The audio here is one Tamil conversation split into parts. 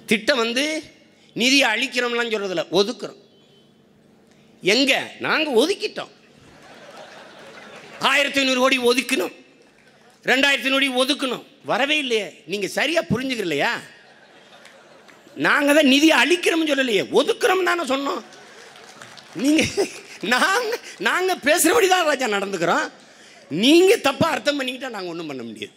திட்டம் வந்து நிதியை அழிக்கிறோம்லாம் சொல்கிறதில்ல ஒதுக்குறோம் எங்கே நாங்கள் ஒதுக்கிட்டோம் ஆயிரத்தி ஐநூறு கோடி ஒதுக்கணும் ரெண்டாயிரத்தி ஐநூறு கோடி ஒதுக்கணும் வரவே இல்லையே நீங்கள் சரியாக புரிஞ்சுக்கலையா நாங்கள் தான் நிதியை அழிக்கிறோம்னு சொல்லலையே ஒதுக்குறோம் தானே சொன்னோம் நீங்கள் நாங்கள் நாங்கள் பேசுகிறபடி தான் ராஜா நடந்துக்கிறோம் நீங்கள் தப்பாக அர்த்தம் பண்ணிக்கிட்டா நாங்கள் ஒன்றும் பண்ண முடியாது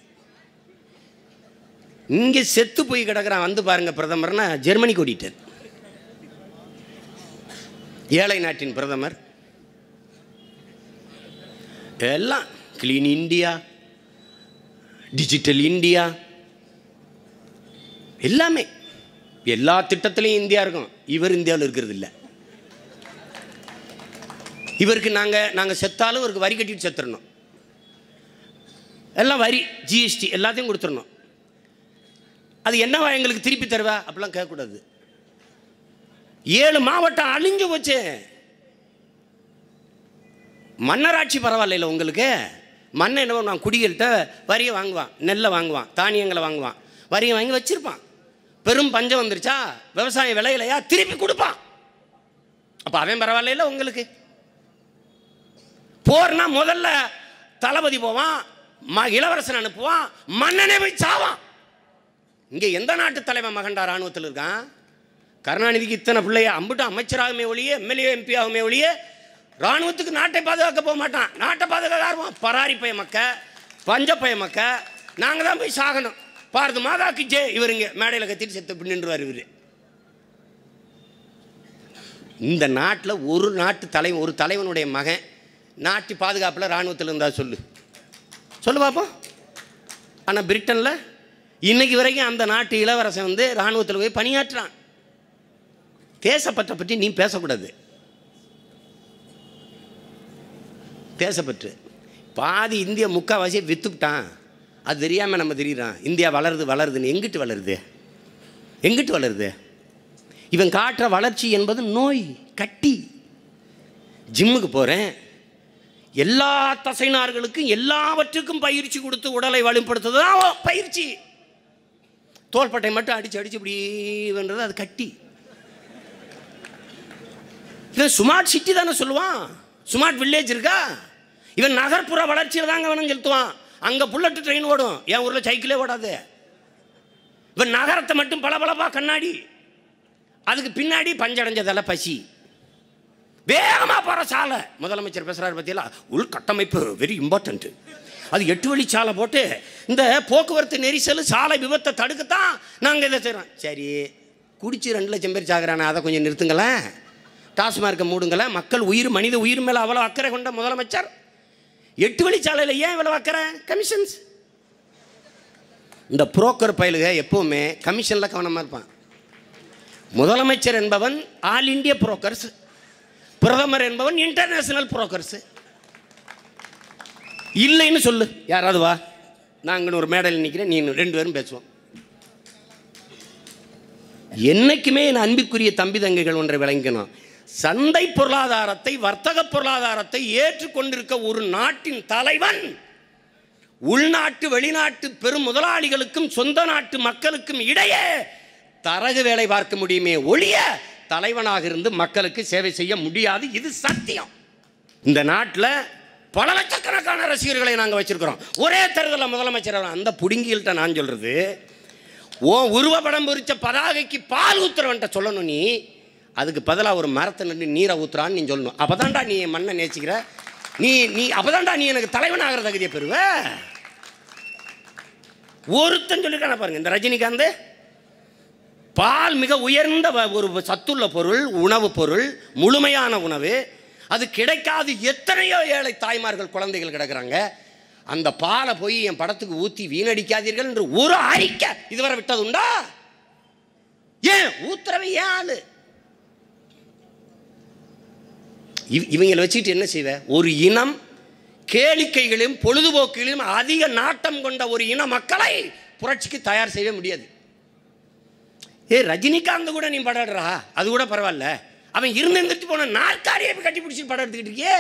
இங்கே செத்து போய் கிடக்குறான் வந்து பாருங்க பிரதமர்னா ஜெர்மனிக்கு ஓடிட்டார் ஏழை நாட்டின் பிரதமர் எல்லாம் கிளீன் இந்தியா டிஜிட்டல் இந்தியா எல்லாமே எல்லா திட்டத்திலையும் இந்தியா இருக்கும் இவர் இந்தியாவில் இருக்கிறது இல்லை இவருக்கு நாங்கள் நாங்கள் செத்தாலும் இவருக்கு வரி கட்டிட்டு செத்துறணும் எல்லாம் வரி ஜிஎஸ்டி எல்லாத்தையும் கொடுத்துடணும் அது என்னவா எங்களுக்கு திருப்பி தருவா அப்படிலாம் கேட்கக்கூடாது ஏழு மாவட்டம் அழிஞ்சு போச்சு மன்னராட்சி பரவாயில்ல உங்களுக்கு மண்ணை என்ன பண்ணுவான் குடிகள்கிட்ட வரியை வாங்குவான் நெல்லை வாங்குவான் தானியங்களை வாங்குவான் வரியை வாங்கி வச்சிருப்பான் பெரும் பஞ்சம் வந்துருச்சா விவசாயம் விளையலையா திருப்பி கொடுப்பான் அப்போ அவன் பரவாயில்ல உங்களுக்கு போர்னா முதல்ல தளபதி போவான் ம இளவரசன் அனுப்புவான் மன்னனே போய் சாவான் இங்கே எந்த நாட்டு தலைவன் மகன்டா ராணுவத்தில் இருக்கான் கருணாநிதிக்கு இத்தனை பிள்ளைய அம்புட்டு அமைச்சராகுமே ஒழிய எம்எல்ஏ எம்பி ஆகுமே ஒழிய ராணுவத்துக்கு நாட்டை பாதுகாக்க போக மாட்டான் நாட்டை பாதுகாக்க ஆர்வம் பராரி பய மக்க பஞ்ச பய மக்க நாங்கள் தான் போய் சாகணும் பாரத மாதாக்கு ஜே இவருங்க மேடையில் கத்திட்டு செத்து பின்னுருவார் இவர் இந்த நாட்டில் ஒரு நாட்டு தலைவன் ஒரு தலைவனுடைய மகன் நாட்டு பாதுகாப்பில் ராணுவத்தில் இருந்தா சொல்லு சொல்லு பார்ப்போம் ஆனால் பிரிட்டனில் இன்னைக்கு வரைக்கும் அந்த நாட்டு இளவரசன் வந்து இராணுவத்தில் போய் பணியாற்றுறான் தேசப்பற்றை பற்றி நீ பேசக்கூடாது தேசப்பற்று பாதி இந்திய முக்கால்வாசியை வித்துவிட்டான் அது தெரியாமல் நம்ம தெரியுறான் இந்தியா வளருது வளருதுன்னு எங்கிட்டு வளருது எங்கிட்டு வளருது இவன் காட்டுற வளர்ச்சி என்பது நோய் கட்டி ஜிம்முக்கு போகிறேன் எல்லா தசைநார்களுக்கும் எல்லாவற்றுக்கும் பயிற்சி கொடுத்து உடலை வலுப்படுத்துறது தான் பயிற்சி தோள்பட்டை மட்டும் அடிச்சு அடிச்சு இப்படி பண்ணுறது அது கட்டி இவன் ஸ்மார்ட் சிட்டி தானே சொல்லுவான் ஸ்மார்ட் வில்லேஜ் இருக்கா இவன் நகர்ப்புற வளர்ச்சியில் தாங்க வேணும் செலுத்துவான் அங்கே புல்லட்டு ட்ரெயின் ஓடும் என் ஊரில் சைக்கிளே ஓடாது இவன் நகரத்தை மட்டும் பளபளப்பா கண்ணாடி அதுக்கு பின்னாடி பஞ்சடைஞ்சதால பசி வேகமாக போகிற சாலை முதலமைச்சர் பேசுகிறாரு பற்றியலா உள்கட்டமைப்பு வெரி இம்பார்ட்டன்ட்டு அது எட்டு வழி சாலை போட்டு இந்த போக்குவரத்து நெரிசல் சாலை விபத்தை தடுக்கத்தான் நாங்கள் இதை செய்கிறோம் சரி குடிச்சு ரெண்டு லட்சம் பேர் சாகுறானே அதை கொஞ்சம் நிறுத்துங்களேன் டாஸ்மார்க்கை மூடுங்களேன் மக்கள் உயிர் மனித உயிர் மேலே அவ்வளோ அக்கறை கொண்ட முதலமைச்சர் எட்டு வழி சாலையில் ஏன் இவ்வளோ அக்கறை கமிஷன்ஸ் இந்த புரோக்கர் பயலுக எப்போவுமே கமிஷனில் கவனமாக இருப்பான் முதலமைச்சர் என்பவன் ஆல் இந்திய புரோக்கர்ஸ் பிரதமர் என்பவன் இன்டர்நேஷனல் புரோக்கர்ஸ் இல்லைன்னு சொல்லு யாராவது வா நாங்கள் ஒரு மேடையில் நிற்கிறேன் நீ ரெண்டு பேரும் பேசுவோம் என்னைக்குமே என் அன்பிற்குரிய தம்பி தங்கைகள் ஒன்றை விளங்கணும் சந்தை பொருளாதாரத்தை வர்த்தக பொருளாதாரத்தை ஏற்றுக்கொண்டிருக்க ஒரு நாட்டின் தலைவன் உள்நாட்டு வெளிநாட்டு பெரும் முதலாளிகளுக்கும் சொந்த நாட்டு மக்களுக்கும் இடையே தரகு வேலை பார்க்க முடியுமே ஒழிய தலைவனாக இருந்து மக்களுக்கு சேவை செய்ய முடியாது இது சத்தியம் இந்த நாட்டில் பல லட்சக்கணக்கான ரசிகர்களை நாங்கள் வச்சிருக்கிறோம் ஒரே தேர்தலில் முதலமைச்சர் ஆகலாம். அந்த புடுங்கிகள்கிட்ட நான் சொல்றது ஓ உருவப்படம் பொறிச்ச பதாகைக்கு பால் ஊத்துறவன்ட்ட சொல்லணும் நீ அதுக்கு பதிலாக ஒரு மரத்தை நின்று நீரை ஊத்துறான்னு நீ சொல்லணும் அப்பதான்டா நீ என் மண்ணை நேசிக்கிற நீ நீ அப்பதான்டா நீ எனக்கு தலைவனாகிற தகுதியை பெறுவ ஒருத்தன் சொல்லிருக்கான பாருங்க இந்த ரஜினிகாந்த் பால் மிக உயர்ந்த வ- ஒரு சத்துள்ள பொருள் உணவு பொருள் முழுமையான உணவு அது கிடைக்காது எத்தனையோ ஏழை தாய்மார்கள் குழந்தைகள் கிடக்குறாங்க அந்த பாலை போய் என் படத்துக்கு ஊற்றி வீணடிக்காதீர்கள் என்று ஒரு அறிக்கை இதுவரை விட்டதுண்டா ஏன் ஊத்துறவை ஏன் ஆளு இவ- இவங்களை வச்சுக்கிட்டு என்ன செய்வ ஒரு இனம் கேளிக்கைகளையும் பொழுதுபோக்குகளையும் அதிக நாட்டம் கொண்ட ஒரு இன மக்களை புரட்சிக்கு தயார் செய்ய முடியாது ஏ ரஜினிகாந்த் கூட நீ படம் எடுறா அது கூட பரவாயில்ல அவன் இருந்து இருந்துட்டு போன நாற்காலியை போய் கட்டி பிடிச்சி படம் எடுத்துக்கிட்டு இருக்கியே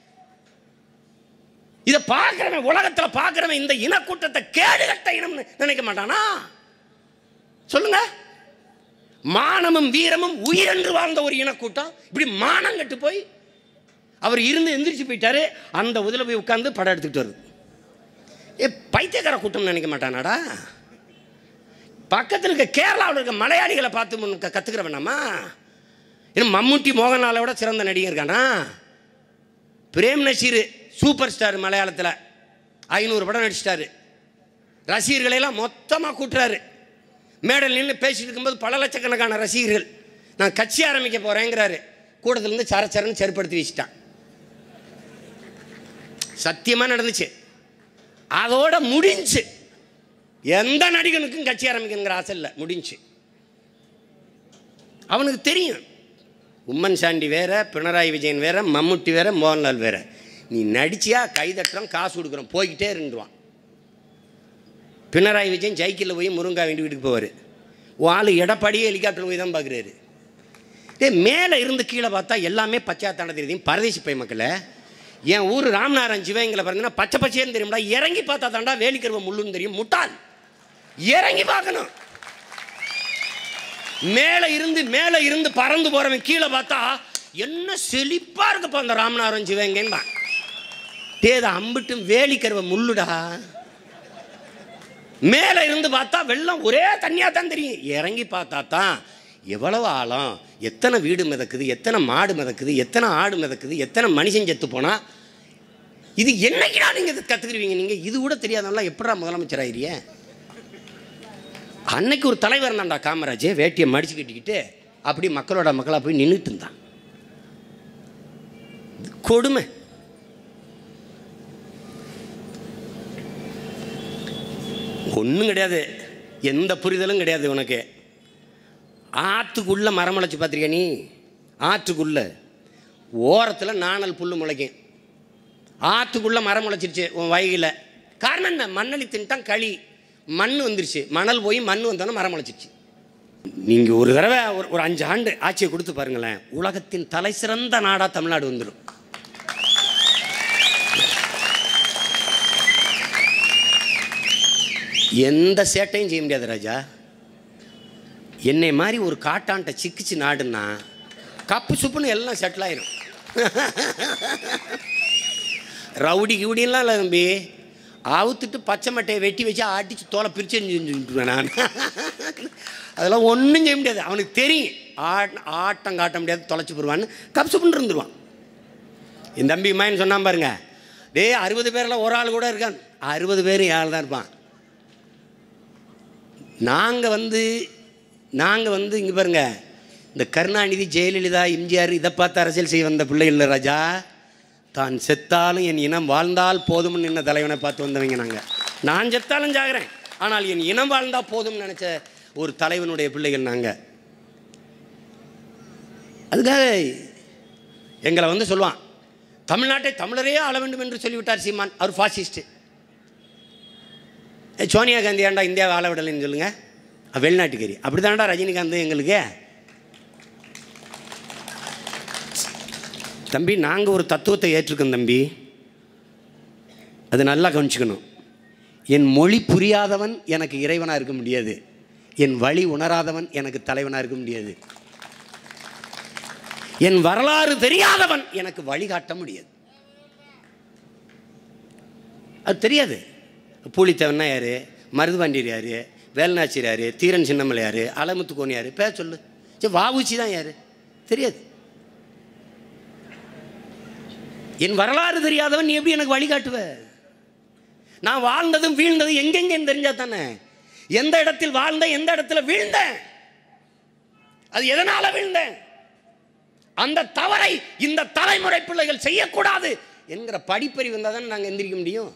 இதை பார்க்குறவன் உலகத்தில் பார்க்குறவன் இந்த இனக்கூட்டத்தை கேடுகட்ட இனம்னு நினைக்க மாட்டானா சொல்லுங்க மானமும் வீரமும் உயிரென்று வாழ்ந்த ஒரு இனக்கூட்டம் இப்படி மானம் கட்டு போய் அவர் இருந்து எந்திரிச்சு போயிட்டாரு அந்த உதில் போய் உட்காந்து படம் எடுத்துக்கிட்டு வருது ஏ பைத்தியக்கார கூட்டம் நினைக்க மாட்டானாடா பக்கத்தில் இருக்க கேரளாவில் இருக்க மலையாளிகளை பார்த்து முன்ன க- கத்துக்கிற வேணாமா இன்னும் மம்முட்டி மோகன்லாலை விட சிறந்த நடிகர் இருக்கானா பிரேம் நசீர் சூப்பர் ஸ்டார் மலையாளத்தில் ஐநூறு படம் நடிச்சிட்டாரு ரசிகர்களையெல்லாம் மொத்தமாக கூட்டுறாரு மேடல் நின்று பேசிட்டு இருக்கும்போது பல லட்சக்கணக்கான ரசிகர்கள் நான் கட்சி ஆரம்பிக்க போகிறேங்கிறாரு கூட்டத்திலேருந்து சரச்சரன்னு செருப்படுத்தி வச்சுட்டான் சத்தியமாக நடந்துச்சு அதோட முடிஞ்சு எந்த நடிகனுக்கும் கட்சி ஆரம்பிக்கணுங்கிற ஆசை இல்லை முடிஞ்சு அவனுக்கு தெரியும் உம்மன் சாண்டி வேற பினராயி விஜயன் வேற மம்முட்டி வேற மோகன்லால் வேற நீ நடிச்சியா கைதட்டுறோம் காசு கொடுக்குறோம் போய்கிட்டே இருந்துருவான் பினராயி விஜயன் சைக்கிளில் போய் முருங்கா வேண்டி வீட்டுக்கு போவார் ஆள் எடப்பாடியே ஹெலிகாப்டர் போய் தான் பார்க்குறாரு டே மேலே இருந்து கீழே பார்த்தா எல்லாமே பச்சையா தானே தெரியுது பரதேசி பை மக்களை என் ஊர் ராமநாதன் சிவகங்கையில் பிறந்தனா பச்சை பச்சையன்னு தெரியும்டா இறங்கி பார்த்தா தாண்டா வேலிக்கருவ முள்ளுன்னு தெரியும் முட்டாள் இறங்கி பார்க்கணும் மேலே இருந்து மேலே இருந்து பறந்து போறவன் கீழே பார்த்தா என்ன செழிப்பா இருக்குப்பா அந்த ராமநாதன் சிவகங்கைன்னு டேத அம்பிட்டும் வேலிக்கருவ முள்ளுடா மேலே இருந்து பார்த்தா வெள்ளம் ஒரே தண்ணியாக தான் தெரியும் இறங்கி பார்த்தா தான் எவ்வளவு ஆழம் எத்தனை வீடு மிதக்குது எத்தனை மாடு மிதக்குது எத்தனை ஆடு மிதக்குது எத்தனை மனுஷன் செத்து போனா இது என்னைக்குடா நீங்கள் இதை கற்றுக்குருவீங்க நீங்கள் இது கூட தெரியாதவங்களாம் எப்படா முதலமைச்சர் ஆயிரிய அன்னைக்கு ஒரு தலைவர் தான்டா காமராஜ் வேட்டியை மடிச்சு கட்டிக்கிட்டு அப்படி மக்களோட மக்களாக போய் நின்றுட்டு இருந்தான் இது கொடுமை ஒன்றும் கிடையாது எந்த புரிதலும் கிடையாது உனக்கு ஆற்றுக்குள்ளே மரம் முளைச்சி பார்த்திருக்கியா நீ ஆற்றுக்குள்ளே ஓரத்தில் நாணல் புல் முளைக்கும் ஆற்றுக்குள்ளே மரம் முளைச்சிருச்சு உன் வயகில் காரணம் என்ன மண்ணளி தின்ட்டான் களி மண் வந்துருச்சு மணல் போய் மண் வந்தோன்னே மரம் முளைச்சிருச்சு நீங்கள் ஒரு தடவை ஒரு ஒரு அஞ்சு ஆண்டு ஆட்சியை கொடுத்து பாருங்களேன் உலகத்தின் தலை சிறந்த நாடாக தமிழ்நாடு வந்துடும் எந்த சேட்டையும் செய்ய முடியாது ராஜா என்னை மாதிரி ஒரு காட்டான்ட்ட சிக்கிச்சு நாடுன்னா கப்பு சுப்புன்னு எல்லாம் செட்டில் ஆயிரும் ரவுடி கிவுடின்லாம் இல்லை தம்பி அவுத்துட்டு பச்சை மட்டையை வெட்டி வச்சு அடித்து தோலை பிரித்து செஞ்சுருவேன் நான் அதெல்லாம் ஒன்றும் செய்ய முடியாது அவனுக்கு தெரியும் ஆட் ஆட்டம் காட்ட முடியாது தொலைச்சி போடுவான்னு கப் சுப்புன்னு இருந்துருவான் என் தம்பி மாயின்னு சொன்னான் பாருங்க டேய் அறுபது பேரில் ஒரு ஆள் கூட இருக்கான் அறுபது பேர் ஆள் தான் இருப்பான் நாங்கள் வந்து நாங்கள் வந்து இங்கே பாருங்க இந்த கருணாநிதி ஜெயலலிதா எம்ஜிஆர் இதை பார்த்து அரசியல் செய்ய வந்த பிள்ளைகள் இல்லை ராஜா தான் செத்தாலும் என் இனம் வாழ்ந்தால் போதும்னு நின்ன தலைவனை பார்த்து வந்தவங்க நாங்கள் நான் செத்தாலும் ஜாகிறேன் ஆனால் என் இனம் வாழ்ந்தால் போதும்னு நினச்ச ஒரு தலைவனுடைய பிள்ளைகள் நாங்கள் அதுக்காக எங்களை வந்து சொல்லுவான் தமிழ்நாட்டை தமிழரே ஆள வேண்டும் என்று சொல்லிவிட்டார் சீமான் அவர் ஃபாசிஸ்ட்டு ஏ, சோனியா காந்தி ஏன்டா இந்தியாவை ஆள விடலைன்னு சொல்லுங்க அவ வெளிநாட்டுக்காரி அப்படி தான்டா ரஜினிகாந்த் எங்களுக்கு தம்பி நாங்கள் ஒரு தத்துவத்தை ஏற்றுக்கோம் தம்பி அது நல்லா கவனிச்சுக்கணும் என் மொழி புரியாதவன் எனக்கு இறைவனாக இருக்க முடியாது என் வழி உணராதவன் எனக்கு தலைவனாக இருக்க முடியாது என் வரலாறு தெரியாதவன் எனக்கு வழிகாட்ட முடியாது அது தெரியாது பூலித்தேவன்னா யார் மருதுபாண்டியர் யார் வேல்நாச்சியர் யார் தீரன் சின்னமலை யார் அலமுத்துக்கோன் யார் பேர் சொல்லு சரி வாவுச்சி தான் யார் தெரியாது என் வரலாறு தெரியாதவன் நீ எப்படி எனக்கு வழிகாட்டுவ நான் வாழ்ந்ததும் வீழ்ந்ததும் எங்கெங்கன்னு தெரிஞ்சா தானே எந்த இடத்தில் வாழ்ந்தேன் எந்த இடத்துல வீழ்ந்தேன் அது எதனால வீழ்ந்தேன் அந்த தவறை இந்த தலைமுறை பிள்ளைகள் செய்யக்கூடாது என்கிற படிப்பறிவு வந்தால் தானே நாங்கள் எந்திரிக்க முடியும்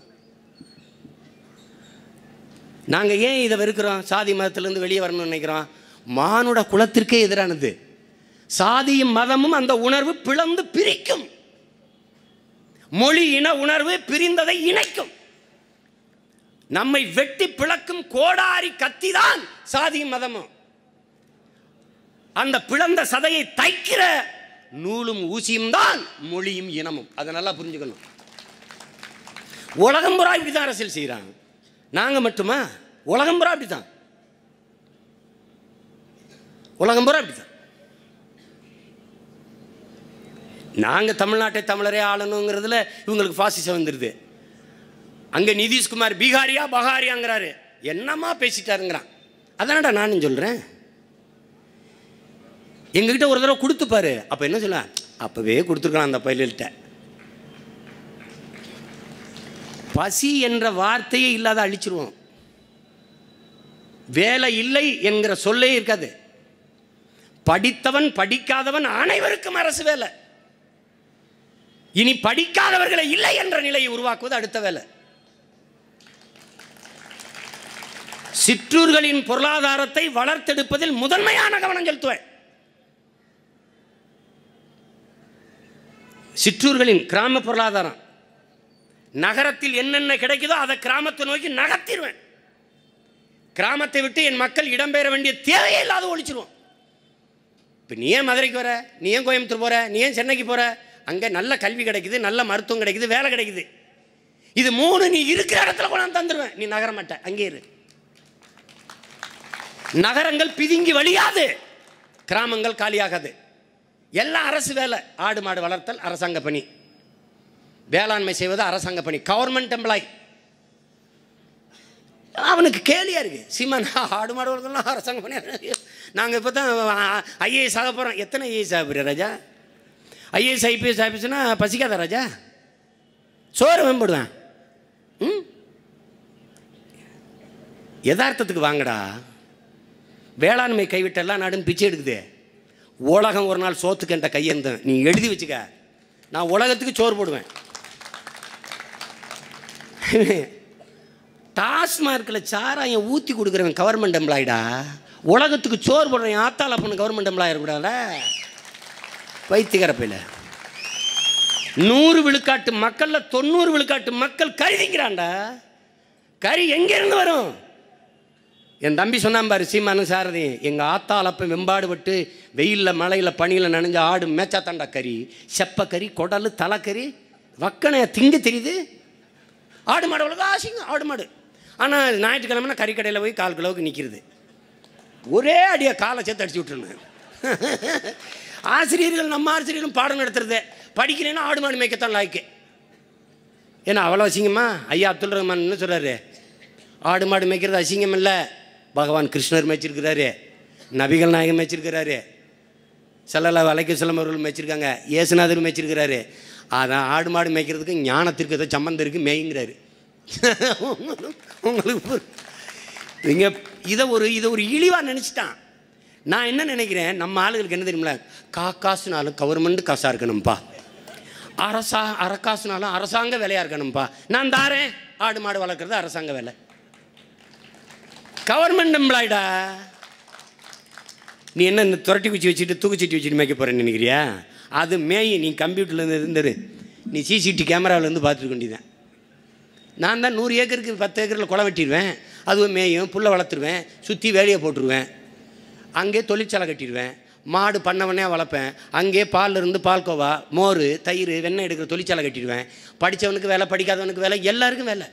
நாங்கள் ஏன் இதை வெறுக்கிறோம் சாதி மதத்திலேருந்து வெளியே வரணும்னு நினைக்கிறோம் மானுட குலத்திற்கே எதிரானது சாதியும் மதமும் அந்த உணர்வு பிளந்து பிரிக்கும் மொழி இன உணர்வு பிரிந்ததை இணைக்கும் நம்மை வெட்டி பிளக்கும் கோடாரி கத்திதான் சாதியும் மதமும் அந்த பிளந்த சதையை தைக்கிற நூலும் ஊசியும் தான் மொழியும் இனமும் அதை நல்லா புரிஞ்சுக்கணும் உலகம் பூரா இப்படி தான் அரசியல் செய்கிறாங்க நாங்கள் மட்டுமா உலகம் பூரா அப்படி தான் உலகம் பூரா அப்படி தான் நாங்கள் தமிழ்நாட்டை தமிழரே ஆளணுங்கிறதுல இவங்களுக்கு பாசிசம் வந்துடுது அங்கே நிதிஷ்குமார் பீகாரியா பகாரியாங்கிறாரு என்னம்மா பேசிட்டாருங்கிறான் அதானடா நானும் சொல்கிறேன் எங்ககிட்ட ஒரு தடவை கொடுத்துப்பாரு அப்போ என்ன சொல்ல அப்போவே கொடுத்துருக்கலாம் அந்த பயில்கிட்ட பசி என்ற வார்த்தையே இல்லாத அழிச்சிருவோம் வேலை இல்லை என்கிற சொல்லே இருக்காது படித்தவன் படிக்காதவன் அனைவருக்கும் அரசு வேலை இனி படிக்காதவர்களை இல்லை என்ற நிலையை உருவாக்குவது அடுத்த வேலை சிற்றூர்களின் பொருளாதாரத்தை வளர்த்தெடுப்பதில் முதன்மையான கவனம் செலுத்துவேன் சிற்றூர்களின் கிராம பொருளாதாரம் நகரத்தில் என்னென்ன கிடைக்குதோ அதை கிராமத்தை நோக்கி நகர்த்திடுவேன் கிராமத்தை விட்டு என் மக்கள் இடம்பெயர வேண்டிய தேவையே இல்லாத ஒழிச்சிருவோம் இப்போ நீ ஏன் மதுரைக்கு வர நீ ஏன் கோயம்புத்தூர் போகிற நீ ஏன் சென்னைக்கு போகிற அங்கே நல்ல கல்வி கிடைக்குது நல்ல மருத்துவம் கிடைக்குது வேலை கிடைக்குது இது மூணு நீ இருக்கிற இடத்துல கொண்டாந்து தந்துடுவேன் நீ நகர மாட்ட அங்கே இரு நகரங்கள் பிதுங்கி வழியாது கிராமங்கள் காலியாகாது எல்லாம் அரசு வேலை ஆடு மாடு வளர்த்தல் அரசாங்க பணி வேளாண்மை செய்வது அரசாங்க பணி கவர்மெண்ட் எம்ப்ளாய் அவனுக்கு கேலியாக இருக்கு சீமான் ஆடு மாடு வளர்க்கலாம் அரசாங்க பணி நாங்கள் இப்போ தான் ஐஏஎஸ் ஆக போகிறோம் எத்தனை ஐஏஎஸ் ஆக போகிற ராஜா ஐஏஎஸ் ஐபிஎஸ் ஆஃபீஸ்னா பசிக்காத ராஜா சோறு மேம்படுவேன் ம் யதார்த்தத்துக்கு வாங்கடா வேளாண்மை கைவிட்ட எல்லா நாடும் பிச்சை எடுக்குது உலகம் ஒரு நாள் சோத்துக்கு என்ற கையெழுந்தேன் நீ எழுதி வச்சுக்க நான் உலகத்துக்கு சோறு போடுவேன் டாஸ்மார்க்கில் சாராயம் ஊற்றி கொடுக்குறவன் கவர்மெண்ட் எம்ப்ளாய்டா உலகத்துக்கு சோறு போடுறவன் ஆத்தால பொண்ணு கவர்மெண்ட் எம்ப்ளாய் இருக்கக்கூடாத வைத்தியகரப்பையில் நூறு விழுக்காட்டு மக்களில் தொண்ணூறு விழுக்காட்டு மக்கள் கறி திங்கிறான்டா கறி எங்கேருந்து வரும் என் தம்பி சொன்னான் பாரு சீமானு சாரதி எங்கள் ஆத்தால் அப்போ வெம்பாடுபட்டு வெயிலில் மழையில் பனியில் நனைஞ்ச ஆடு மேச்சாத்தாண்டா கறி செப்ப கறி குடல் தலைக்கறி வக்கனை திங்க தெரியுது ஆடு மாடு அவ்வளோ ஆசைங்க ஆடு மாடு ஆனால் ஞாயிற்றுக்கிழமைனா கறிக்கடையில் போய் கால் கிலோவுக்கு நிற்கிறது ஒரே அடியாக காலை சேர்த்து அடிச்சு விட்டுருந்தேன் ஆசிரியர்கள் நம்ம ஆசிரியர்களும் பாடம் நடத்துறது படிக்கலைன்னா ஆடு மாடு மேய்க்கத்தான் லாய்க்கு ஏன்னா அவ்வளோ அசிங்கமா ஐயா அப்துல் ரஹ்மான் என்ன சொல்கிறாரு ஆடு மாடு மேய்க்கிறது அசிங்கம் இல்லை பகவான் கிருஷ்ணர் மேய்ச்சிருக்கிறாரு நபிகள் நாயகம் மேய்ச்சிருக்கிறாரு செல்லல்லா வலைக்கு செல்லம் அவர்கள் மேய்ச்சிருக்காங்க ஏசுநாதர் மேய்ச்சிருக்கிறாரு அதான் ஆடு மாடு மேய்க்கிறதுக்கு ஞானத்திற்கு ஏதோ சம்மந்தம் இருக்குது மேய்ங்கிறாரு உங்களுக்கு இங்கே இதை ஒரு இதை ஒரு இழிவாக நினச்சிட்டான் நான் என்ன நினைக்கிறேன் நம்ம ஆளுகளுக்கு என்ன தெரியுமில கா காசுனாலும் கவர்மெண்ட் காசாக இருக்கணும்ப்பா அரசா அரக்காசுனாலும் அரசாங்க வேலையாக இருக்கணும்ப்பா நான் தாரேன் ஆடு மாடு வளர்க்குறது அரசாங்க வேலை கவர்மெண்ட் எம்ப்ளாய்டா நீ என்ன இந்த துரட்டி குச்சி வச்சுட்டு தூக்குச்சீட்டி வச்சுட்டு மேய்க்க போகிறேன்னு நினைக்கிறியா அது மேய் நீ கம்ப்யூட்டர்லேருந்து இருந்துரு நீ சிசிடி கேமராவிலேருந்து பார்த்துட்டு வேண்டியதான் நான் தான் நூறு ஏக்கருக்கு பத்து ஏக்கரில் குளம் வெட்டிடுவேன் அதுவும் மேயும் புல்லை வளர்த்துருவேன் சுற்றி வேலையை போட்டுருவேன் அங்கே தொழிற்சாலை கட்டிடுவேன் மாடு பண்ணவனே வளர்ப்பேன் அங்கே பால்ல இருந்து பால்கோவா மோர் தயிர் வெண்ணெய் எடுக்கிற தொழிற்சாலை கட்டிடுவேன் படித்தவனுக்கு வேலை படிக்காதவனுக்கு வேலை எல்லாருக்கும் வேலை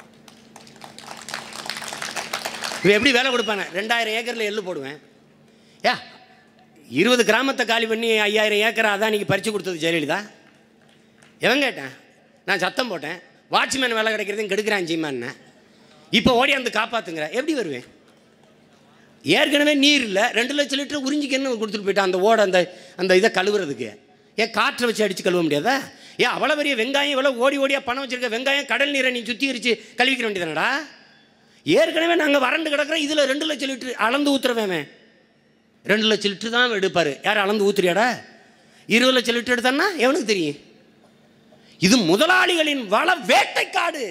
இவன் எப்படி வேலை கொடுப்பானே ரெண்டாயிரம் ஏக்கரில் எள்ளு போடுவேன் ஏ இருபது கிராமத்தை காலி பண்ணி ஐயாயிரம் ஏக்கரை அதானிக்கு பறித்து கொடுத்தது ஜெயலலிதா எவன் கேட்டேன் நான் சத்தம் போட்டேன் வாட்ச்மேன் வேலை கிடைக்கிறதையும் கெடுக்கிறான் ஜீமான்னு இப்போ ஓடியாந்து காப்பாற்றுங்கிற எப்படி வருவேன் ஏற்கனவே நீர் இல்லை ரெண்டு லட்சம் லிட்டர் உறிஞ்சிக்கு என்ன கொடுத்துட்டு போயிட்டான் அந்த ஓட அந்த அந்த இதை கழுவுறதுக்கு ஏன் காற்றை வச்சு அடித்து கழுவ முடியாதா ஏன் அவ்வளோ பெரிய வெங்காயம் இவ்வளோ ஓடி ஓடியாக பணம் வச்சிருக்க வெங்காயம் கடல் நீரை நீ சுத்திகரித்து கழுவிக்கிற வேண்டியதானடா ஏற்கனவே நாங்கள் வறண்டு கிடக்கிறோம் இதில் ரெண்டு லட்சம் லிட்டர் அளந்து ஊற்றுறவேன் ரெண்டு லட்சம் லிட்டர் தான் எடுப்பார் யார் அளந்து ஊத்துறியாடா இருபது லட்சம் லிட்டர் எடுத்தான்னா எவனுக்கு தெரியும் இது முதலாளிகளின் வள வேட்டைக்காடு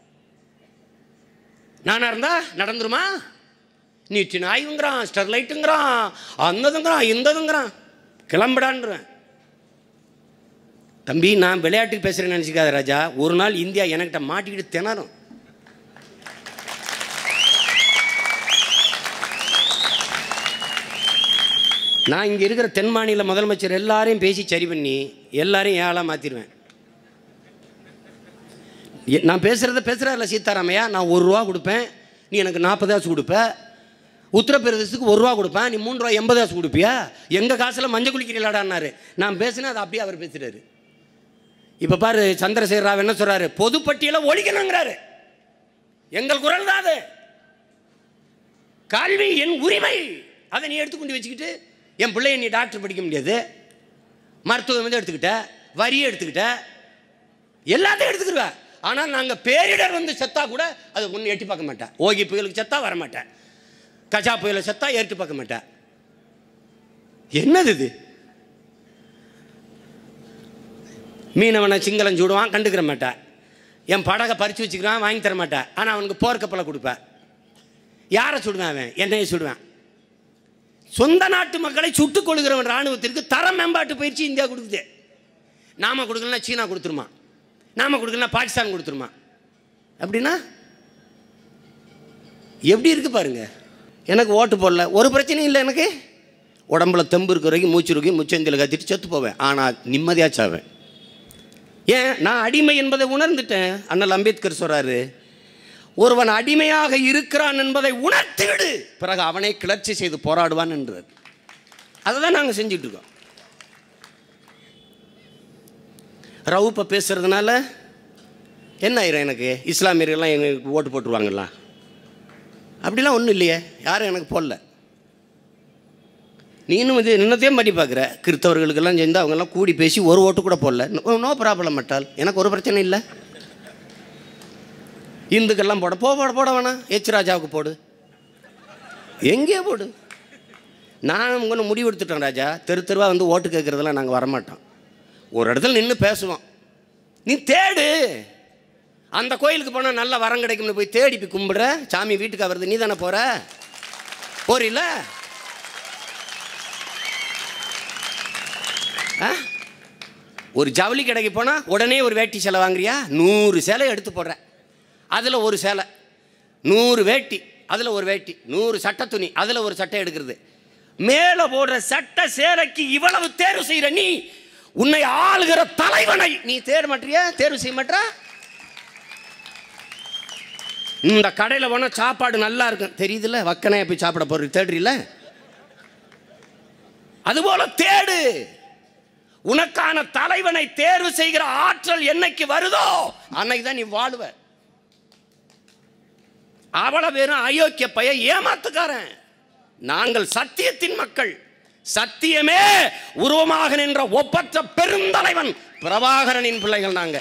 நானா இருந்தா நடந்துருமா நீட்டு நாய்ங்கிறான் ஸ்டெர்லைட்டுங்கிறான் அந்ததுங்கிறான் இந்ததுங்கிறான் கிளம்பிடான்றேன் தம்பி நான் விளையாட்டுக்கு பேசுகிறேன்னு நினச்சிக்காத ராஜா ஒரு நாள் இந்தியா எனக்கிட்ட மாட்டிக்கிட்டு திணறும் நான் இங்கே இருக்கிற தென் மாநில முதலமைச்சர் எல்லாரையும் பேசி சரி பண்ணி எல்லாரையும் ஏழாக மாற்றிடுவேன் நான் பேசுகிறத பேசுகிறாரில்ல சீதாராமையா நான் ஒரு ரூபா கொடுப்பேன் நீ எனக்கு நாற்பது காசு கொடுப்ப உத்தரப்பிரதேசத்துக்கு ஒரு ரூபா கொடுப்பேன் நீ மூணு ரூபா எண்பது காசு கொடுப்பியா எங்கள் காசில் மஞ்சள் குளிக்கிறீங்களாடான்னாரு நான் பேசினா அது அப்படியே அவர் பேசுகிறாரு இப்போ பாரு சந்திரசேகர் ராவ் என்ன சொல்கிறாரு பொதுப்பட்டியலை ஒழிக்கணுங்கிறாரு எங்கள் குரல் தான் அது கல்வி என் உரிமை அதை நீ எடுத்துக்கொண்டு வச்சுக்கிட்டு என் பிள்ளைய நீ டாக்டர் படிக்க முடியாது மருத்துவம் வந்து எடுத்துக்கிட்ட வரியை எடுத்துக்கிட்ட எல்லாத்தையும் எடுத்துக்கிடுவ ஆனால் நாங்கள் பேரிடர் வந்து செத்தா கூட அதை ஒன்று எட்டி பார்க்க மாட்டேன் ஓகி புயலுக்கு செத்தா வர மாட்டேன் கஜா புயலை செத்தா ஏற்று பார்க்க மாட்டேன் என்னது இது மீனவனை சிங்களம் சுடுவான் கண்டுக்கிற மாட்டேன் என் படகை பறித்து வச்சுக்கிறான் வாங்கி தர மாட்டேன் ஆனால் அவனுக்கு போர்க்கப்பலை கொடுப்பேன் யாரை சுடுவேன் அவன் என்னைய சுடுவேன் சொந்த நாட்டு மக்களை சுட்டுக் கொள்கிறவன் ராணுவத்திற்கு தர மேம்பாட்டு பயிற்சி இந்தியா கொடுக்குது நாம கொடுக்கலனா சீனா கொடுத்துருமா நாம கொடுக்கலனா பாகிஸ்தான் கொடுத்துருமா அப்படின்னா எப்படி இருக்கு பாருங்க எனக்கு ஓட்டு போடல ஒரு பிரச்சனையும் இல்லை எனக்கு உடம்புல தெம்பு இருக்கிற வரைக்கும் மூச்சு இருக்கு முச்சந்தியில் கத்திட்டு செத்து போவேன் ஆனால் நிம்மதியாக சாவேன் ஏன் நான் அடிமை என்பதை உணர்ந்துட்டேன் அண்ணல் அம்பேத்கர் சொல்றாரு ஒருவன் அடிமையாக இருக்கிறான் என்பதை உணர்த்திவிடு பிறகு அவனை கிளர்ச்சி செய்து போராடுவான் என்றார் அதை தான் நாங்கள் செஞ்சுட்டு இருக்கோம் ரவுப்பை பேசுறதுனால என்ன ஆயிரும் எனக்கு இஸ்லாமியர்கள்லாம் எங்களுக்கு ஓட்டு போட்டுருவாங்களா அப்படிலாம் ஒன்றும் இல்லையே யாரும் எனக்கு போடல நீனும் இது நின்னத்தையும் பண்ணி பார்க்குற கிறிஸ்தவர்களுக்கெல்லாம் சேர்ந்து அவங்கெல்லாம் கூடி பேசி ஒரு ஓட்டு கூட போடல நோ ப்ராப்ளம் மட்டால் எனக்கு ஒரு பிரச்சனை இல்லை இந்துக்கெல்லாம் போட போ போட போட வேணாம் எச் ராஜாவுக்கு போடு எங்கேயோ போடு நான் உங்களை முடிவு எடுத்துட்டேன் ராஜா தெரு தெருவாக வந்து ஓட்டு கேட்குறதெல்லாம் நாங்கள் வரமாட்டோம் ஒரு இடத்துல நின்று பேசுவோம் நீ தேடு அந்த கோயிலுக்கு போனால் நல்ல வரம் கிடைக்கும்னு போய் தேடி போய் கும்பிடுற சாமி வீட்டுக்கு வருது நீ தானே போகிற போறீல்ல ஆ ஒரு ஜவுளி கடைக்கு போனால் உடனே ஒரு வேட்டி சேலை வாங்குறியா நூறு சேலை எடுத்து போடுற அதில் ஒரு சேலை நூறு வேட்டி அதில் ஒரு வேட்டி நூறு சட்டை துணி அதில் ஒரு சட்டை எடுக்கிறது மேலே போடுற சட்டை சேலைக்கு இவ்வளவு தேர்வு செய்கிற நீ உன்னை ஆளுகிற தலைவனை நீ தேர்வு மாட்டியா தேர்வு செய்ய மாட்டா இந்த கடையில் போனால் சாப்பாடு நல்லா இருக்கும் தெரியுதுல்ல வக்கனையா போய் சாப்பிட போகிற தேடுறீல அதுபோல தேடு உனக்கான தலைவனை தேர்வு செய்கிற ஆற்றல் என்னைக்கு வருதோ அன்னைக்கு தான் நீ வாழுவ அவளை வெறும் அயோக்கிய பைய ஏமாத்துக்காரன் நாங்கள் சத்தியத்தின் மக்கள் சத்தியமே உருவமாக நின்ற ஒப்பற்ற பெருந்தலைவன் பிரபாகரனின் பிள்ளைகள் நாங்க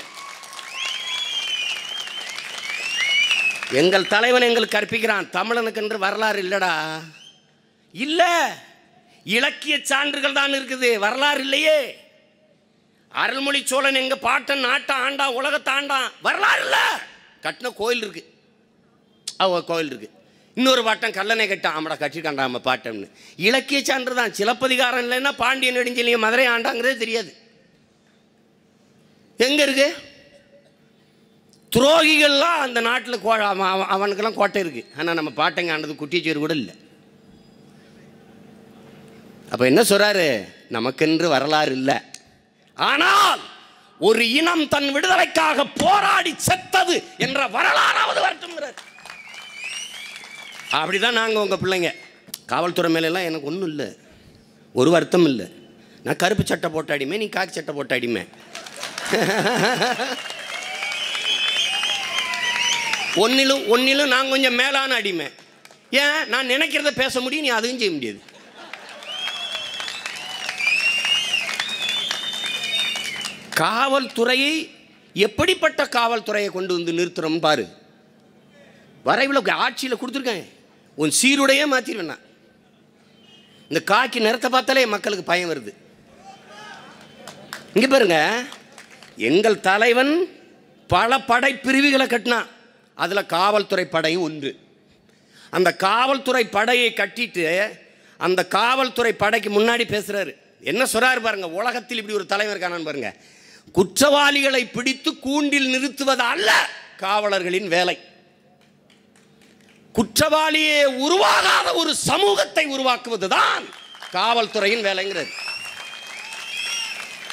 எங்கள் தலைவன் எங்களுக்கு கற்பிக்கிறான் தமிழனுக்கு என்று வரலாறு இல்லடா இல்ல இலக்கிய சான்றுகள் தான் இருக்குது வரலாறு இல்லையே அருள்மொழி சோழன் எங்க பாட்டன் நாட்டை ஆண்டான் உலகத்தை ஆண்டான் வரலாறு இல்ல கட்டின கோயில் இருக்கு அவ கோயில் இருக்கு இன்னொரு பாட்டம் கல்லணை கட்டான் அவட கட்டிருக்காண்டா நம்ம பாட்டம்னு இலக்கிய சான்று தான் சிலப்பதிகாரம் இல்லைன்னா பாண்டியன் நெடுஞ்செலிய மதுரை ஆண்டாங்கிறதே தெரியாது எங்க இருக்கு துரோகிகள்லாம் அந்த நாட்டில் கோ அவன் அவன்- அவனுக்கெல்லாம் கோட்டை இருக்கு ஆனால் நம்ம பாட்டங்க ஆண்டது குட்டிச்சேரி கூட இல்லை அப்போ என்ன சொல்றாரு நமக்கென்று வரலாறு இல்லை ஆனால் ஒரு இனம் தன் விடுதலைக்காக போராடி செத்தது என்ற வரலாறாவது வரட்டும்ங்கிறார் அப்படிதான் நாங்கள் உங்கள் பிள்ளைங்க காவல்துறை மேலெல்லாம் எனக்கு ஒன்றும் இல்லை ஒரு வருத்தம் இல்லை நான் கருப்பு சட்டை போட்ட அடிமை நீ காக்கி சட்டை போட்ட அடிமை ஒன்னிலும் ஒன்னிலும் நான் கொஞ்சம் மேலான அடிமை ஏன் நான் நினைக்கிறத பேச முடியும் நீ அதுவும் செய்ய முடியாது காவல்துறையை எப்படிப்பட்ட காவல்துறையை கொண்டு வந்து நிறுத்துறோம் பாரு வரைவில் ஆட்சியில் கொடுத்துருக்கேன் உன் சீருடையே மாற்றிடுவேன் நான் இந்த காக்கி நிறத்தை பார்த்தாலே மக்களுக்கு பயம் வருது இங்கே பாருங்க எங்கள் தலைவன் பல படை பிரிவுகளை கட்டினான் அதில் காவல்துறை படையும் ஒன்று அந்த காவல்துறை படையை கட்டிட்டு அந்த காவல்துறை படைக்கு முன்னாடி பேசுறாரு என்ன சொல்றாரு பாருங்க உலகத்தில் இப்படி ஒரு தலைவர் இருக்கானான்னு பாருங்க குற்றவாளிகளை பிடித்து கூண்டில் நிறுத்துவது அல்ல காவலர்களின் வேலை குற்றவாளியே உருவாகாத ஒரு சமூகத்தை உருவாக்குவதுதான் காவல்துறையின் வேலைங்கிறது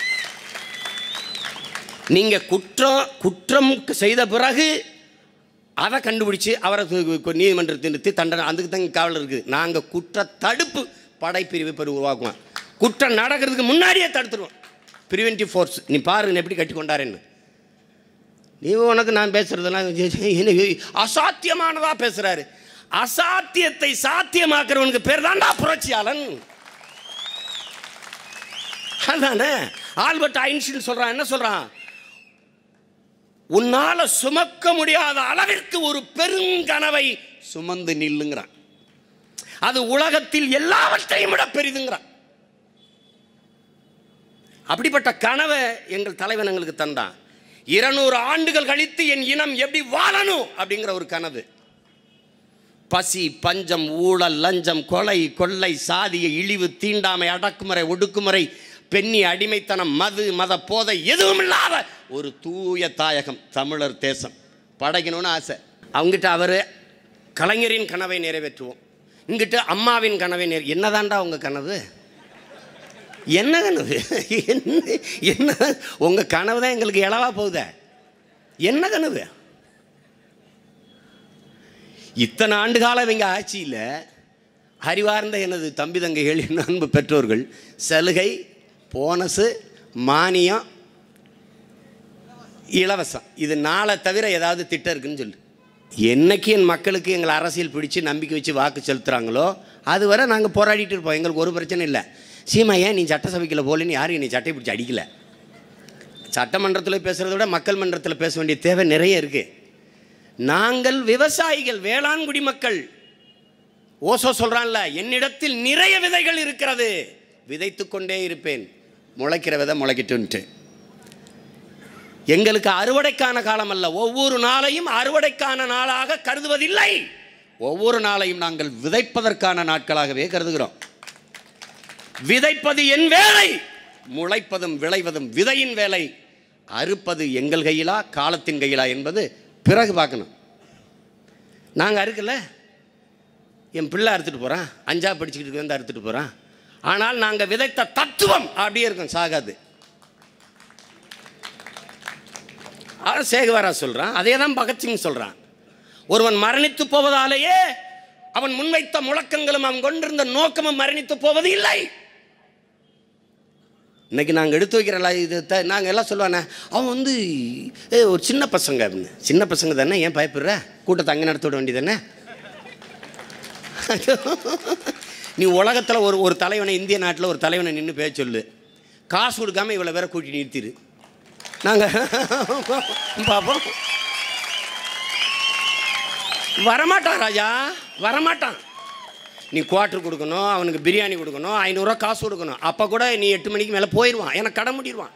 நீங்க குற்றம் குற்றம் செய்த பிறகு அதை கண்டுபிடிச்சு அவரை து- கு- நீதிமன்றத்தில் நிறுத்தி தண்டனை அதுக்கு தான் காவல் இருக்குது நாங்கள் குற்ற தடுப்பு படைப்பிரிவு பெரு உருவாக்குவோம் குற்றம் நடக்கிறதுக்கு முன்னாடியே தடுத்துருவோம் ப்ரிவென்டிவ் ஃபோர்ஸ் நீ பாருங்க எப்படி கட்டி கொண்டாரேன்னு நீ உனக்கு நான் பேசுறதெல்லாம் என்ன அசாத்தியமானதா பேசுறாரு அசாத்தியத்தை சாத்தியமாக்குறவனுக்கு பேர் தான்டா புரட்சியாளன் அதானே ஆல்பர்ட் ஐன்ஸ்டீன் சொல்றான் என்ன சொல்றான் உன்னால சுமக்க முடியாத அளவிற்கு ஒரு பெருங்கனவை சுமந்து நில்லுங்கிறான் அது உலகத்தில் எல்லாவற்றையும் விட பெரிதுங்கிறான் அப்படிப்பட்ட கனவை எங்கள் தலைவன் எங்களுக்கு தந்தான் இருநூறு ஆண்டுகள் கழித்து என் இனம் எப்படி வாழணும் அப்படிங்கிற ஒரு கனவு பசி பஞ்சம் ஊழல் லஞ்சம் கொலை கொள்ளை சாதிய இழிவு தீண்டாமை அடக்குமுறை ஒடுக்குமுறை பெண்ணி அடிமைத்தனம் மது மத போதை எதுவும் இல்லாத ஒரு தூய தாயகம் தமிழர் தேசம் படைக்கணும்னு ஆசை அவங்ககிட்ட அவர் கலைஞரின் கனவை நிறைவேற்றுவோம் இங்கிட்ட அம்மாவின் கனவை நிறை என்னதான்டா உங்க கனவு என்ன கனவு என்ன என்ன உங்க கனவு தான் எங்களுக்கு இளவா போகுதே என்ன கனவு இத்தனை ஆண்டு காலம் இவங்க ஆட்சியில் அறிவார்ந்த எனது தம்பி தங்கைகள் என் அன்பு பெற்றோர்கள் சலுகை போனஸு மானியம் இலவசம் இது நாளை தவிர ஏதாவது திட்டம் இருக்குன்னு சொல்லு என்னைக்கு என் மக்களுக்கு எங்களை அரசியல் பிடிச்சு நம்பிக்கை வச்சு வாக்கு செலுத்துகிறாங்களோ அதுவரை நாங்கள் போராடிட்டு இருப்போம் எங்களுக்கு ஒரு பிரச்சனை இல்லை சீமா ஏன் நீ சட்டசபைக்குள்ள போகலன்னு யாரும் நீ சட்டை பிடிச்சி அடிக்கல சட்டமன்றத்தில் பேசுகிறத விட மக்கள் மன்றத்தில் பேச வேண்டிய தேவை நிறைய இருக்குது நாங்கள் விவசாயிகள் வேளாண் குடிமக்கள் ஓசோ சொல்றான்ல என்னிடத்தில் நிறைய விதைகள் இருக்கிறது விதைத்து கொண்டே இருப்பேன் முளைக்கிற விதை முளைக்கிட்டுன்ட்டு எங்களுக்கு அறுவடைக்கான காலம் அல்ல ஒவ்வொரு நாளையும் அறுவடைக்கான நாளாக கருதுவதில்லை ஒவ்வொரு நாளையும் நாங்கள் விதைப்பதற்கான நாட்களாகவே கருதுகிறோம் விதைப்பது என் வேலை முளைப்பதும் விளைவதும் விதையின் வேலை அறுப்பது எங்கள் கையிலா காலத்தின் கையிலா என்பது பிறகு பார்க்கணும் நாங்கள் அறுக்கல என் பிள்ளை அறுத்துட்டு போகிறான் அஞ்சா படிச்சுக்கிட்டு வந்து அறுத்துட்டு போகிறான் ஆனால் நாங்கள் விதைத்த தத்துவம் அப்படியே இருக்கும் சாகாது அவன் சேகுவாரா சொல்கிறான் அதே தான் பகத்சிங் சொல்கிறான் ஒருவன் மரணித்து போவதாலேயே அவன் முன்வைத்த முழக்கங்களும் அவன் கொண்டிருந்த நோக்கமும் மரணித்து போவது இல்லை இன்னைக்கு நாங்கள் எடுத்து வைக்கிற இது த நாங்கள் எல்லாம் சொல்லுவானே அவன் வந்து ஏ ஒரு சின்ன பசங்க அப்படின்னு சின்ன பசங்க தானே ஏன் பயப்படுற கூட்டத்தை அங்கே நடத்த விட வேண்டியதானே நீ உலகத்தில் ஒரு ஒரு தலைவனை இந்திய நாட்டில் ஒரு தலைவனை நின்று பேச சொல்லு காசு கொடுக்காம இவ்வளோ பேரை கூட்டி நிறுத்திடு நாங்கள் பார்ப்போம் வரமாட்டான் ராஜா வரமாட்டான் நீ குவார்ட்டர் கொடுக்கணும் அவனுக்கு பிரியாணி கொடுக்கணும் ஐநூறுரூவா காசு கொடுக்கணும் அப்போ கூட நீ எட்டு மணிக்கு மேலே போயிடுவான் எனக்கு கடை முடிடுவான்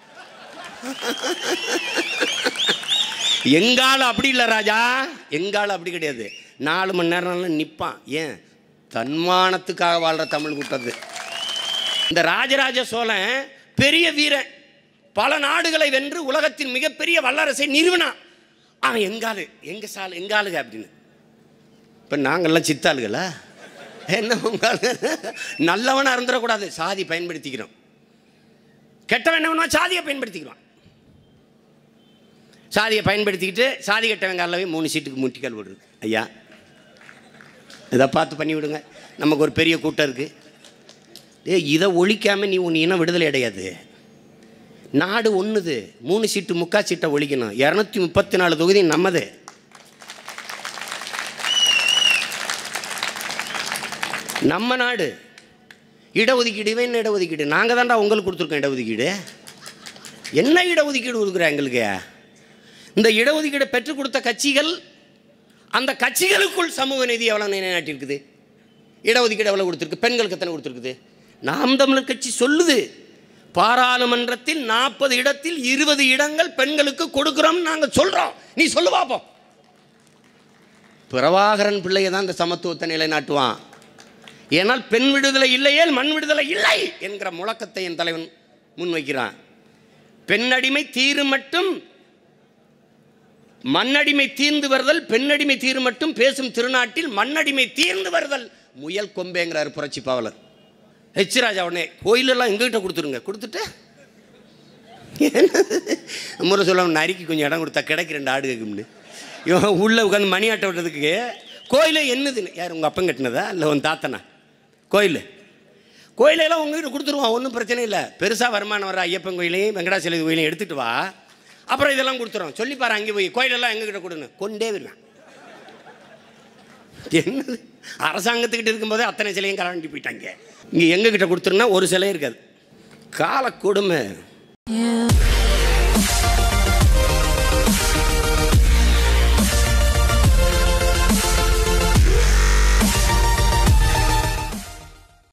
எங்கால அப்படி இல்லை ராஜா எங்கால அப்படி கிடையாது நாலு மணி நேரம் நிற்பான் ஏன் தன்மானத்துக்காக வாழ்கிற தமிழ் கூட்டது இந்த ராஜராஜ சோழன் பெரிய வீரன் பல நாடுகளை வென்று உலகத்தின் மிகப்பெரிய வல்லரசை நிறுவனான் அவன் எங்காலு எங்க சால் எங்காளுக அப்படின்னு இப்போ நாங்கள்லாம் சித்தாளுகளா என்ன உங்காலு நல்லவனாக இருந்துடக்கூடாது சாதி பயன்படுத்திக்கிறோம் கெட்டவன் என்ன பண்ணுவான் சாதியை பயன்படுத்திக்கிறான் சாதியை பயன்படுத்திக்கிட்டு சாதி கெட்டவங்க அல்லவே மூணு சீட்டுக்கு முட்டிக்கால் விடுறது ஐயா இதை பார்த்து பண்ணி விடுங்க நமக்கு ஒரு பெரிய கூட்டம் இருக்குது ஏ இதை ஒழிக்காமல் நீ உன் இனம் விடுதலை அடையாது நாடு ஒன்றுது மூணு சீட்டு முக்கா சீட்டை ஒழிக்கணும் இரநூத்தி முப்பத்தி நாலு தொகுதி நம்மது நம்ம நாடு இடஒதுக்கீடு இவன் என்ன இடஒதுக்கீடு நாங்கள் தான்டா உங்களுக்கு கொடுத்துருக்கோம் இடஒதுக்கீடு என்ன இடஒதுக்கீடு கொடுக்குறேன் எங்களுக்கு இந்த இடஒதுக்கீடை பெற்றுக் கொடுத்த கட்சிகள் அந்த கட்சிகளுக்குள் சமூக நீதி எவ்வளோ நிலைநாட்டியிருக்குது இடஒதுக்கீடு எவ்வளோ கொடுத்துருக்கு பெண்களுக்கு எத்தனை கொடுத்துருக்குது நாம் தமிழர் கட்சி சொல்லுது பாராளுமன்றத்தில் நாற்பது இடத்தில் இருபது இடங்கள் பெண்களுக்கு கொடுக்குறோம் நாங்கள் சொல்கிறோம் நீ சொல்லு பார்ப்போம் பிரபாகரன் பிள்ளையை தான் இந்த சமத்துவத்தை நிலைநாட்டுவான் ஏனால் பெண் விடுதலை இல்லையே மண் விடுதலை இல்லை என்கிற முழக்கத்தை என் தலைவன் முன்வைக்கிறான் பெண்ணடிமை தீரு மட்டும் மண்ணடிமை தீர்ந்து வருதல் பெண்ணடிமை தீரு மட்டும் பேசும் திருநாட்டில் மண்ணடிமை தீர்ந்து வருதல் முயல் கொம்பேங்கிறார் புரட்சி பாவலர் ஹெச் ராஜா உடனே கோயிலெல்லாம் எங்ககிட்ட கொடுத்துருங்க கொடுத்துட்டு முறை சொல்ல நரிக்கு கொஞ்சம் இடம் கொடுத்தா கிடைக்கு ரெண்டு ஆடு கேட்கும்னு இவன் உள்ளே உட்காந்து மணி ஆட்ட விட்டதுக்கு கோயிலே என்னதுன்னு யார் உங்கள் அப்பன் கட்டினதா இல்லை உன் தாத்தனா கோயில் கோயிலெல்லாம் உங்ககிட்ட கொடுத்துருவான் ஒன்றும் பிரச்சனை இல்லை பெருசாக வருமானம் வர ஐயப்பன் கோயிலையும் வெங்கடாச்சலி கோயிலையும் எடுத்துகிட்டு வா அப்புறம் இதெல்லாம் கொடுத்துருவோம் சொல்லி பாரு அங்கே போய் கோயிலெல்லாம் எங்ககிட்ட கொடுன்னு கொண்டே வருவேன் என்னது அரசாங்கத்துக்கிட்ட இருக்கும்போதே அத்தனை சிலையும் கலாண்டி போயிட்டாங்க இங்கே எங்ககிட்ட கொடுத்துருன்னா ஒரு சிலை இருக்காது கால கொடுமை